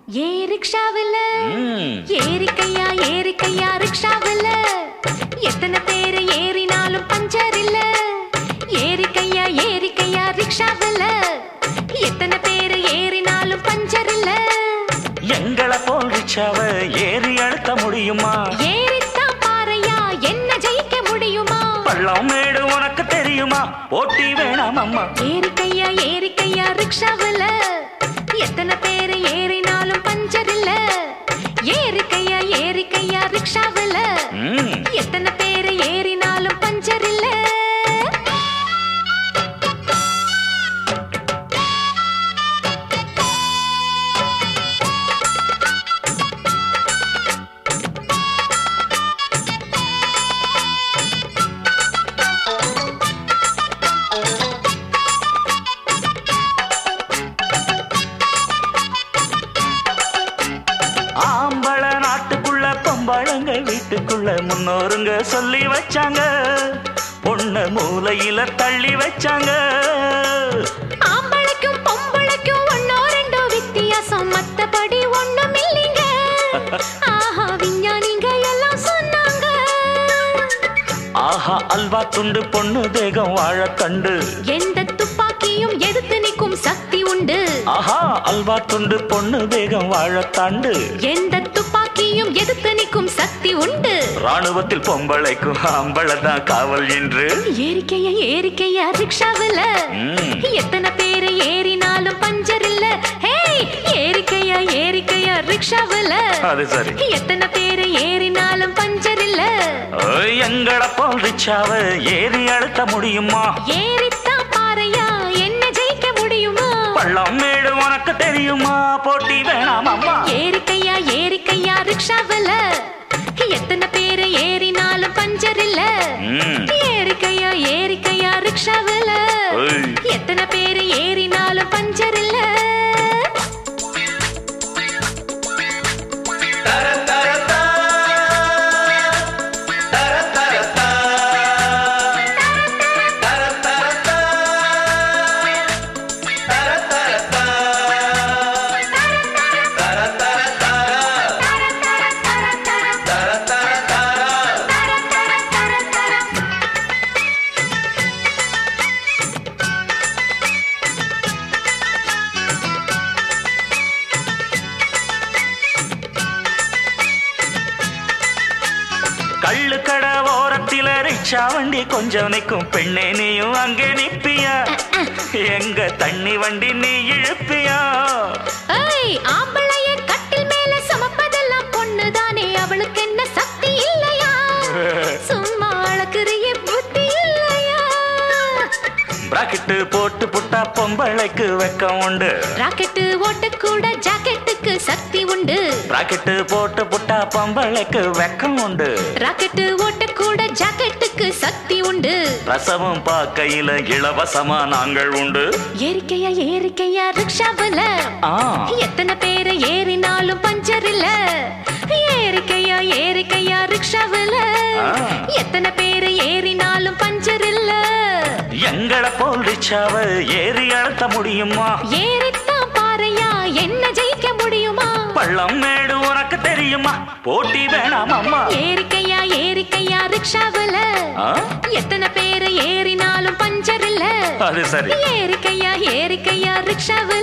ஏ ரிக்ஷாவில் ம். ஏறிக்கையா ஏறிக்கையா ரிக்ஷாவில் எத்தனை பேர் ஏறினாலும் பஞ்சர் இல்ல ஏறிக்கையா ஏறிக்கையா ரிக்ஷாவில் எத்தனை பேர் ஏறினாலும் பஞ்சர் இல்ல எங்களை போல் ரிச்சாவ ஏறி அழுத்த முடியுமா ஏறித்தான் பாறையா என்ன ஜெயிக்க முடியுமா பள்ளம் மேடு உனக்கு தெரியுமா போட்டி வேணாம் அம்மா ஏறிக்கையா ஏறிக்கையா ரிக்ஷாவில் எத்தனை பேர் ஏறினாலும் பஞ்சர் இல்ல ஏறிக்கையா ஏறிக்கையா ரிக்ஷாவில் ம். எத்தனை பேர் ஏறினாலும் பஞ்சர் இல்ல ஆம்பள நாட்டுக்குள்ள பொம்பளங்க வீட்டுக்குள்ள முன்னோருங்க சொல்லி வச்சாங்க பொண்ண மூலையில தள்ளி வச்சாங்க ஆம்பளைக்கும் பொம்பளைக்கும் ஒன்னோ ரெண்டோ வித்தியாசம் மத்தபடி ஒண்ணும் இல்லைங்க ஆஹா விஞ்ஞானிங்க எல்லாம் சொன்னாங்க ஆஹா அல்வா துண்டு பொண்ணு தேகம் வாழத்தண்டு எந்த துப்பாக்கியும் எதிர்த்து நிற்கும் சக்தி உண்டு ஆஹா அல்வா துண்டு பொண்ணு தேகம் வாழத்தாண்டு எந்த துப்பாக்கியும் எதிர்த்து நிற்கும் சக்தி உண்டு ராணுவத்தில் பொம்பளைக்கும் ஆம்பளை தான் காவல் என்று ஏறிக்கையா ஏறிக்கையா ரிக்ஷாவில் ம். எத்தனை பேர் ஏறினாலும் பஞ்சர் இல்ல ஹேய் ஏறிக்கையா ஏறிக்கையா ரிக்ஷாவில் அது சரி எத்தனை பேர் ஏறினாலும் பஞ்சர் இல்ல ஓய், எங்களை போல் ரிச்சாவ ஏறி அழுத்த முடியுமா ஏறித்தான் பாறையா என்ன ஜெயிக்க முடியுமா பள்ளம் மேடு உனக்கு தெரியுமா போட்டி வேணாம் அம்மா ஏறிக்கையா ஏறிக்கையா ரிக்ஷாவில் எத்தனை பேர் ஏறினாலும் பஞ்சர் இல்ல ம். ஏறிக்கையா ஏறிக்கையா ரிக்ஷாவில் ஓய். எத்தனை பேர் ஏறினாலும் பஞ்சர் இல்ல கள்ளு கடை ஓரத்தில ரிக்ஷா வண்டி கொஞ்சம் நிற்கும் பெண்ணே நீயும் அங்கே நிப்பியா எங்க தண்ணி வண்டி நீ இழுப்பியா ஏய் ஆம்பளைய கட்டில் மேல சமப்பதெல்லாம் பொண்ணுதானே அவளுக்கு என்ன சக்தி இல்லையா சும்மா அழகுறிய புத்தி இல்லையா பிராக்கெட்டு போட்டு புட்டா பொம்பளைக்கு வெக்கம் உண்டு ராக்கெட்டு ஓட்டக்கூட ஜாக்கெட்டுக்கு சக்தி உண்டு பிராக்கெட்டு போட்டு புட்டா பொம்பளைக்கு வெக்கம் உண்டு ராக்கெட்டு ஓட்டக்கூட ஜாக்கெட்டுக்கு சக்தி உண்டு ரசமும் பாக்கையில இலவசமா நாங்கள் உண்டு ஏறிக்கையா ஏறிக்கையா ரிக்ஷாவில் ஆ எத்தனை பேர் ஏறினாலும் பஞ்சர் இல்ல ஏறிக்கையா ஏறிக்கையா ரிக்ஷாவில் ஆ. எத்தனை பேர் ஏறினாலும் பஞ்சர் இல்ல எங்களை போல் ரிச்சாவ ஏறி அழுத்த முடியுமா ஏறித்தான் பாறையா என்ன ஜெயிக்க முடியுமா பள்ளம் மேடு உனக்கு தெரியுமா போட்டி வேணாம் அம்மா ஏறிக்கையா ஏறிக்கையா ரிக்ஷாவில் ஆ? எத்தனை பேர் ஏறினாலும் பஞ்சர் இல்ல அது சரி ஏறிக்கையா ஏறிக்கையா ரிக்ஷாவில்